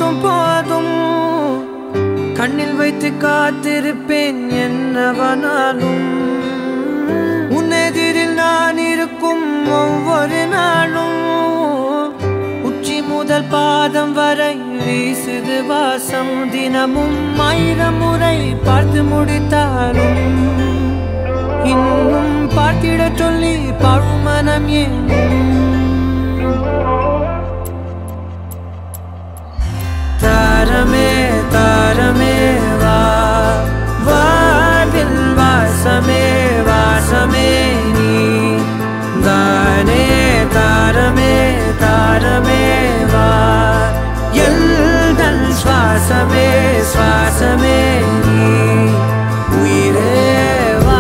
மட்டும் போதும் கண்ணில் வைத்து காத்திருப்பேன் என்னவனாலும் உன்னெதிரில் நான் இருக்கும் ஒவ்வொரு நாளும் உச்சி முதல் பாதம் வரை வீசுது வாசம் தினமும் ஆயிரம் முறை பார்த்து முடித்தாலும் இன்னும் பார்த்திடச் சொல்லி பழுமனம் ஏன் தாரமே தாரமே வா வாழ்வில் வாசமே வாசமே நீ தானே தாரமே தாரமே வா எல்தல் சுவாசமே சுவாசமே நீ உயிரே வா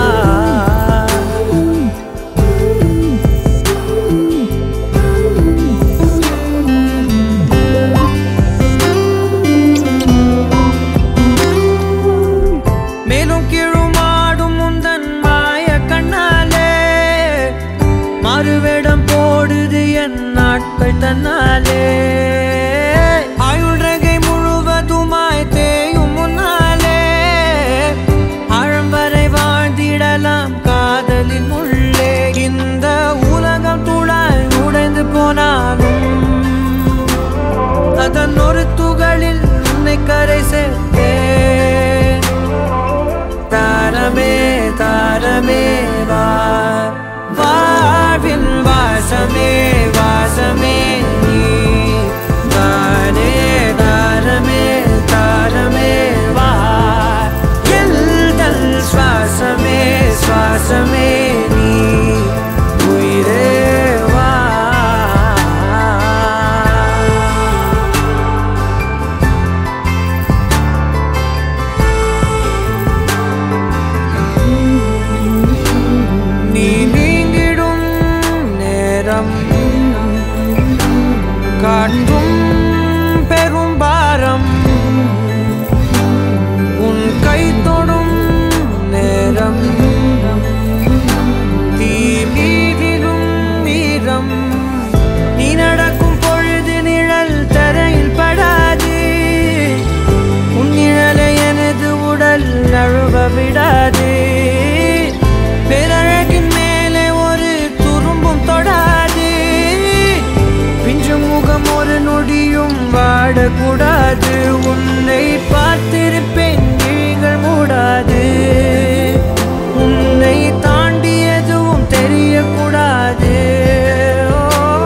மேலும் கீழுமாடும் முந்தன் மாய கண்ணாலே மாறுவேடம் போடுது என் நாட்கள் தன்னாலே ஆயுள் ரகை முழுவதுமாய் தேயும் முன்னாலே ஆழம் வரை வாழ்ந்திடலாம் காதலின் உள்ளே இந்த உலகம் துளாய் உடைந்து போனாலும் அதன் ஒரு துகளில் உன்னை கரை சேர்த்தேன் தாரமே தாரமே வா வாழ்வில் வாசமே வாசமே நீ தானே தாரமே தாரமே வா எல்தல் சுவாசமே சுவாசமே நீ உயிரே வா நீ நீங்கிடும் நேரம் காட்டும் பெரும் பாரம் உன் கை தொடும் நேரம் தீ மீதிலும் மீறம் நீ நடக்கும் பொழுது நிழல் தரையில் படாது உன் நிழலை எனது உடல் நழுவ விடாது பேரழகின் மேலே ஒரு துரும்பும் தொடாது பிஞ்சு முகம் ஒரு நொடியும் வாடக்கூடாது உன்னை பார்த்திருப்பேன் விழிகள் மூடாது உன்னை தாண்டி எதுவும் தெரியக்கூடாது ஓ,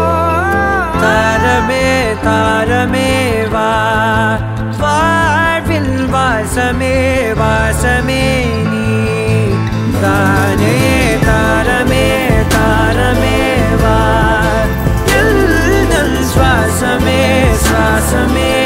தாரமே தாரமே வா வாழ்வில் வாசமே வாசமே நீ தானே தாரமே தாரமே வா எல்தல் சுவாசமே சுவாசமே